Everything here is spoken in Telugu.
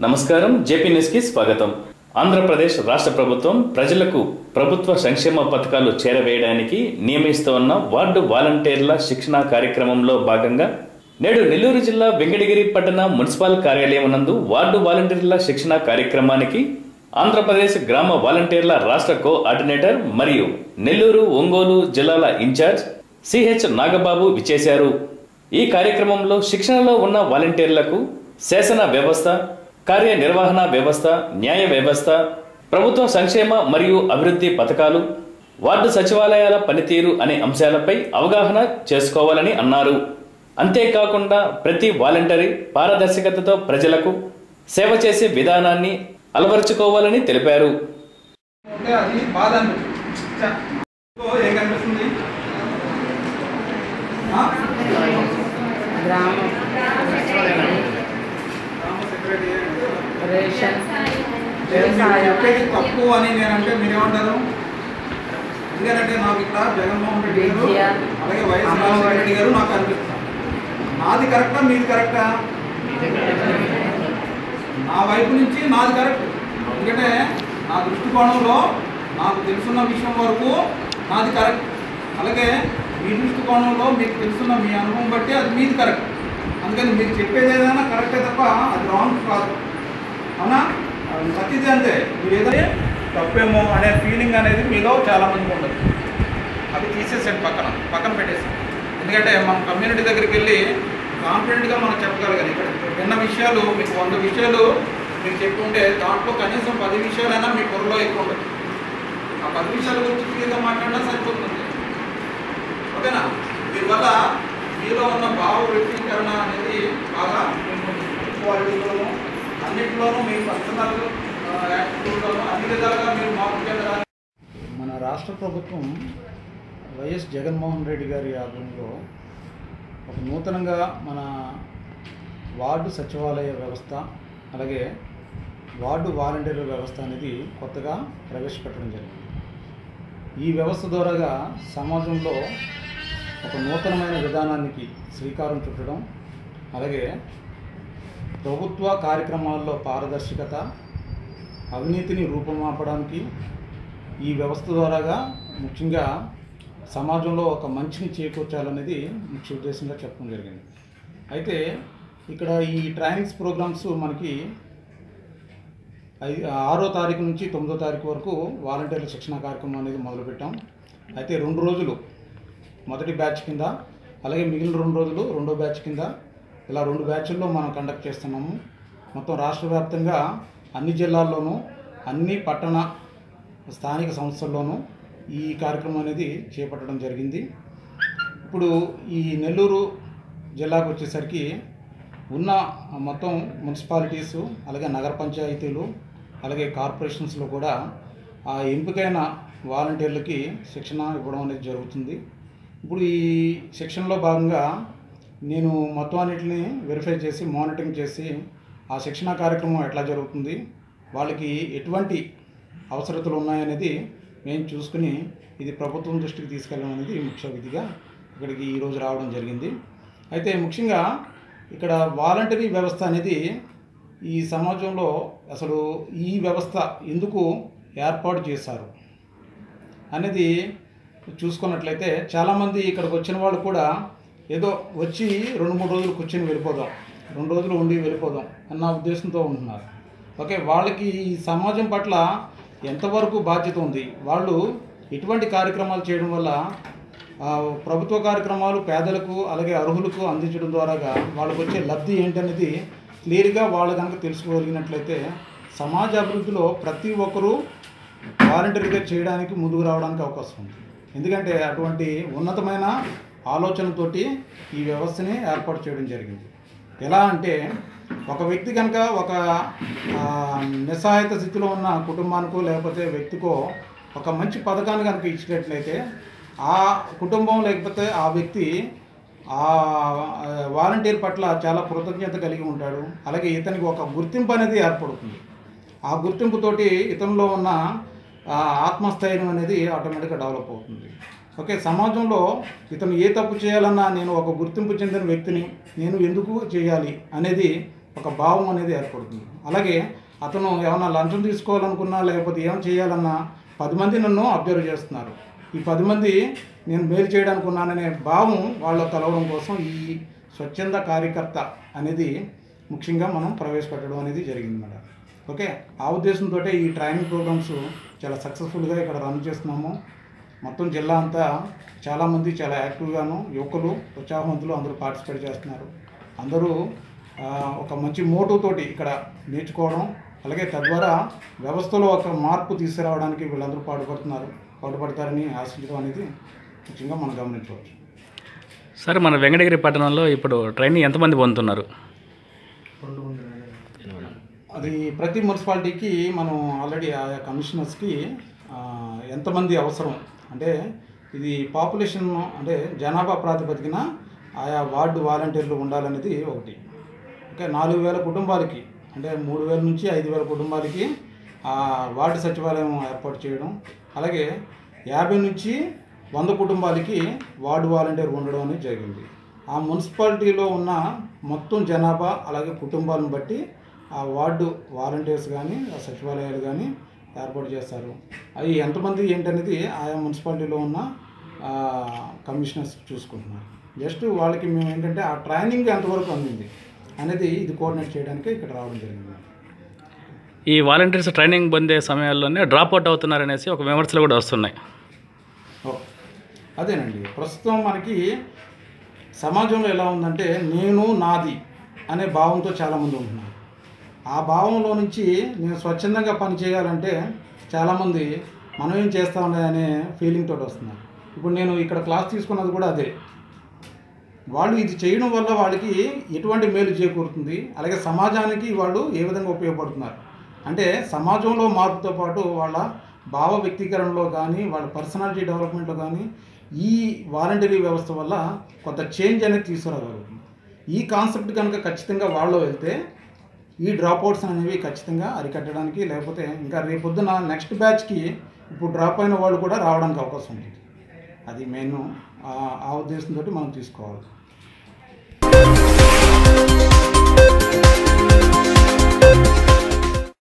నమస్కారం జేపీ న్యూస్కి స్వాగతం ఆంధ్రప్రదేశ్ రాష్ట్ర ప్రభుత్వం ప్రజలకు ప్రభుత్వ సంక్షేమ పథకాలు చేరవేయడానికి నియమిస్తున్న వార్డు వాలంటీర్ల శిక్షణ కార్యక్రమంలో భాగంగా నేడు నెల్లూరు జిల్లా వెంకటగిరి పట్టణ మున్సిపల్ కార్యాలయం నందు వార్డు వాలంటీర్ల శిక్షణ కార్యక్రమానికి ఆంధ్రప్రదేశ్ గ్రామ వాలంటీర్ల రాష్ట్ర కోఆర్డినేటర్ మరియు నెల్లూరు ఒంగోలు జిల్లాల ఇన్ఛార్జ్ సిహెచ్ నాగబాబు విచ్చేశారు ఈ కార్యక్రమంలో శిక్షణలో ఉన్న వాలంటీర్లకు శాసన వ్యవస్థ కార్యనిర్వహణ వ్యవస్థ న్యాయ వ్యవస్థ ప్రభుత్వ సంక్షేమ మరియు అభివృద్ధి పథకాలు వార్డు సచివాలయాల పనితీరు అనే అంశాలపై అవగాహన చేసుకోవాలని అన్నారు అంతేకాకుండా ప్రతి వాలంటరీ పారదర్శకతతో ప్రజలకు సేవ చేసే విధానాన్ని అలవరుచుకోవాలని తెలిపారు ఉంటే అది బాధ అనిపిస్తుంది చ. ఓ, ఏం కనిపిస్తుంది ఆ? గ్రామ గ్రామ సెక్రటరీ రేషన్ నేను మీరు వ్యవసాయం చెప్పేది తప్పు అని నేనంటే మీరేమంటారు ఎందుకంటే నాకు ఇక్కడ జగన్మోహన్ రెడ్డి గారు విద్య, అలాగే వైఎస్ అమ్మఒడి. రాజశేఖర రెడ్డి గారు నాకు అనిపిస్తుంది నాది కరెక్టా మీది కరెక్టా నా వైపు నుంచి నాది కరెక్ట్ ఎందుకంటే నా దృష్టికోణంలో నాకు తెలుసున్న విషయం వరకు నాది కరెక్ట్ అలాగే మీ దృష్టికోణంలో మీకు తెలుసున్న మీ అనుభవం బట్టి అది మీది కరెక్ట్ అందుకని మీరు చెప్పేది ఏదైనా కరెక్టే తప్ప అది రాంగ్ కాదు అవునా అది ప్రతిదీ అంతే మీరు ఏదైతే తప్పేమో అనే ఫీలింగ్ అనేది మీలో చాలా మందికి ఉండదు అది తీసేసండి పక్కన పక్కన పెట్టేసి ఎందుకంటే మనం కమ్యూనిటీ దగ్గరికి వెళ్ళి కాన్ఫిడెంట్గా మనం చెప్పగలగాలి ఇక్కడ విన్న విషయాలు మీకు వంద విషయాలు మీకు చెప్పుకుంటే దాంట్లో కనీసం పది విషయాలైనా మీ బుర్రలో ఎక్కువ ఉంటుంది ఆ పది విషయాల గురించి క్లియర్గా మాట్లాడినా సరిపోతుంది ఓకేనా దీనివల్ల మీలో ఉన్న భావ వ్యక్తీకరణ అనేది బాగా క్వాలిటీలోనూ అన్నింటిలోనూ మీ పర్సనల్ యాక్టివిటీలోనూ అన్ని విధాలుగా మీరు మార్పు చెందడానికి మన రాష్ట్ర ప్రభుత్వం వైఎస్ జగన్మోహన్ రెడ్డి గారి ఆధ్వర్యంలో ఒక నూతనంగా మన వార్డు సచివాలయ వ్యవస్థ అలాగే వార్డు వాలంటీర్ వ్యవస్థ అనేది కొత్తగా ప్రవేశపెట్టడం జరిగింది ఈ వ్యవస్థ ద్వారాగా సమాజంలో ఒక నూతనమైన విధానానికి శ్రీకారం చుట్టడం అలాగే ప్రభుత్వ కార్యక్రమాల్లో పారదర్శకత అవినీతిని రూపుమాపడానికి ఈ వ్యవస్థ ద్వారాగా ముఖ్యంగా సమాజంలో ఒక మంచిని చేకూర్చాలనేది ముఖ్య ఉద్దేశంగా చెప్పడం జరిగింది అయితే ఇక్కడ ఈ ట్రైనింగ్స్ ప్రోగ్రామ్స్ మనకి ఐ ఆరో తారీఖు నుంచి తొమ్మిదో తారీఖు వరకు వాలంటీర్ల శిక్షణ కార్యక్రమం అనేది మొదలుపెట్టాం అయితే రెండు రోజులు మొదటి బ్యాచ్ కింద అలాగే మిగిలిన రెండు రోజులు రెండో బ్యాచ్ కింద ఇలా రెండు బ్యాచ్ల్లో మనం కండక్ట్ చేస్తున్నాము మొత్తం రాష్ట్ర వ్యాప్తంగా అన్ని జిల్లాల్లోనూ అన్ని పట్టణ స్థానిక సంస్థల్లోనూ ఈ కార్యక్రమం అనేది చేపట్టడం జరిగింది ఇప్పుడు ఈ నెల్లూరు జిల్లాకు వచ్చేసరికి ఉన్న మొత్తం మున్సిపాలిటీసు అలాగే నగర పంచాయతీలు అలాగే కార్పొరేషన్స్లో కూడా ఆ ఎంపికైన వాలంటీర్లకి శిక్షణ ఇవ్వడం అనేది జరుగుతుంది ఇప్పుడు ఈ శిక్షణలో భాగంగా నేను మొత్తం అన్నిటిని వెరిఫై చేసి మానిటరింగ్ చేసి ఆ శిక్షణ కార్యక్రమం ఎట్లా జరుగుతుంది వాళ్ళకి ఎటువంటి అవసరతలు ఉన్నాయనేది మేము చూసుకుని ఇది ప్రభుత్వం దృష్టికి తీసుకెళ్ళడం అనేది ముఖ్య విధిగా ఇక్కడికి ఈరోజు రావడం జరిగింది అయితే ముఖ్యంగా ఇక్కడ వాలంటరీ వ్యవస్థ అనేది ఈ సమాజంలో అసలు ఈ వ్యవస్థ ఎందుకు ఏర్పాటు చేశారు అనేది చూసుకున్నట్లయితే చాలామంది ఇక్కడికి వచ్చిన వాళ్ళు కూడా ఏదో వచ్చి రెండు మూడు రోజులు కూర్చొని వెళ్ళిపోదాం రెండు రోజులు ఉండి వెళ్ళిపోదాం అన్న ఉద్దేశంతో ఉంటున్నారు ఓకే వాళ్ళకి ఈ సమాజం పట్ల ఎంతవరకు బాధ్యత ఉంది వాళ్ళు ఎటువంటి కార్యక్రమాలు చేయడం వల్ల ఆ, ప్రభుత్వ కార్యక్రమాలు పేదలకు అలాగే అర్హులకు అందించడం ద్వారాగా వాళ్ళకు వచ్చే లబ్ధి ఏంటనేది క్లియర్గా వాళ్ళు కనుక తెలుసుకోగలిగినట్లయితే సమాజ అభివృద్ధిలో ప్రతి ఒక్కరూ వాలంటరీగా చేయడానికి ముందుకు రావడానికి అవకాశం ఉంది ఎందుకంటే అటువంటి ఉన్నతమైన ఆలోచనతోటి ఈ వ్యవస్థని ఏర్పాటు చేయడం జరిగింది ఎలా అంటే ఒక వ్యక్తి కనుక ఒక ఆ, నిస్సహాయత స్థితిలో ఉన్న కుటుంబానికో లేకపోతే వ్యక్తికో ఒక మంచి పథకాన్ని కనుక ఇచ్చినట్లయితే ఆ కుటుంబం లేకపోతే ఆ వ్యక్తి ఆ వాలంటీర్ పట్ల చాలా కృతజ్ఞత కలిగి ఉంటాడు అలాగే ఇతనికి ఒక గుర్తింపు అనేది ఏర్పడుతుంది ఆ గుర్తింపుతోటి ఇతనిలో ఉన్న ఆ, ఆత్మస్థైర్యం అనేది ఆటోమేటిక్గా డెవలప్ అవుతుంది ఓకే సమాజంలో ఇతను ఏ తప్పు చేయాలన్నా నేను ఒక గుర్తింపు చెందిన వ్యక్తిని నేను ఎందుకు చేయాలి అనేది ఒక భావం అనేది ఏర్పడుతుంది అలాగే అతను ఏమైనా లంచం తీసుకోవాలనుకున్నా లేకపోతే ఏం చేయాలన్నా పది మంది నన్ను అబ్జర్వ్ చేస్తున్నారు ఈ పది మంది నేను మేలు చేయడానికి ఉన్నాననే భావం వాళ్ళ కలవడం కోసం ఈ స్వచ్ఛంద కార్యకర్త అనేది ముఖ్యంగా మనం ప్రవేశపెట్టడం అనేది జరిగింది మేడం ఓకే ఆ ఉద్దేశంతో ఈ ట్రైనింగ్ ప్రోగ్రామ్స్ చాలా సక్సెస్ఫుల్గా ఇక్కడ రన్ చేస్తున్నాము మొత్తం జిల్లా అంతా చాలామంది చాలా యాక్టివ్గాను యువకులు ఉత్సాహవంతులు అందరూ పార్టిసిపేట్ చేస్తున్నారు అందరూ ఆ, ఒక మంచి మోటివ్ తోటి ఇక్కడ నేర్చుకోవడం అలాగే తద్వారా వ్యవస్థలో ఒక మార్పు తీసుకురావడానికి వీళ్ళందరూ పాటుపడుతున్నారు పాటుపడతారని ఆశించడం అనేది ముఖ్యంగా మనం గమనించవచ్చు సార్ మన వెంకటగిరి పట్టణంలో ఇప్పుడు ట్రైనింగ్ ఎంతమంది పొందుతున్నారు అది ప్రతి మున్సిపాలిటీకి మనం ఆల్రెడీ ఆయా కమిషనర్స్కి ఆ, ఎంతమంది అవసరం అంటే ఇది పాపులేషన్ అంటే జనాభా ప్రాతిపదికన ఆయా వార్డు వాలంటీర్లు ఉండాలనేది ఒకటి ఓకే నాలుగు వేల కుటుంబాలకి అంటే మూడు వేల నుంచి ఐదు వేల కుటుంబాలకి ఆ వార్డు సచివాలయం ఏర్పాటు చేయడం అలాగే యాభై నుంచి వంద కుటుంబాలకి వార్డు వాలంటీర్ ఉండడం అనేది జరిగింది ఆ మున్సిపాలిటీలో ఉన్న మొత్తం జనాభా అలాగే కుటుంబాలను బట్టి ఆ వార్డు వాలంటీర్స్ కానీ ఆ సచివాలయాలు కానీ ఏర్పాటు చేస్తారు అవి ఎంతమంది ఏంటనేది ఆయా మున్సిపాలిటీలో ఉన్న ఆ, కమిషనర్స్ చూసుకుంటున్నారు జస్ట్ వాళ్ళకి మేము ఏంటంటే ఆ ట్రైనింగ్ ఎంతవరకు అందింది అనేది ఇది కోఆర్డినేట్ చేయడానికి ఇక్కడ రావడం జరిగింది ఈ వాలంటీర్స్ ట్రైనింగ్ పొందే సమయాల్లోనే డ్రాప్ అవుట్ అవుతున్నారనేసి ఒక విమర్శలు కూడా వస్తున్నాయి ఓకే అదేనండి ప్రస్తుతం మనకి సమాజంలో ఎలా ఉందంటే నేను నాది అనే భావంతో చాలామంది ఉంటున్నారు ఆ భావంలో నుంచి నేను స్వచ్ఛందంగా పని చేయాలంటే చాలామంది మనం ఏం చేస్తామని అనే ఫీలింగ్ తోటి వస్తున్నారు ఇప్పుడు నేను ఇక్కడ క్లాస్ తీసుకున్నది కూడా అదే వాళ్ళు ఇది చేయడం వల్ల వాళ్ళకి ఎటువంటి మేలు చేకూరుతుంది అలాగే సమాజానికి వాళ్ళు ఏ విధంగా ఉపయోగపడుతున్నారు అంటే సమాజంలో మార్పుతో పాటు వాళ్ళ భావ వ్యక్తీకరణలో కానీ వాళ్ళ పర్సనాలిటీ డెవలప్మెంట్లో కానీ ఈ వాలంటరీ వ్యవస్థ వల్ల కొంత చేంజ్ అనేది తీసుకురాగలుగుతుంది ఈ కాన్సెప్ట్ కనుక ఖచ్చితంగా వాళ్ళు వెళ్తే ఈ డ్రాప్ అవుట్స్ అనేవి ఖచ్చితంగా అరికట్టడానికి లేకపోతే ఇంకా రేపొద్దున నెక్స్ట్ బ్యాచ్కి ఇప్పుడు డ్రాప్ అయిన వాళ్ళు కూడా రావడానికి అవకాశం ఉంటుంది అది మెయిన్ ఆ ఉద్దేశంతో మనం తీసుకోవాలి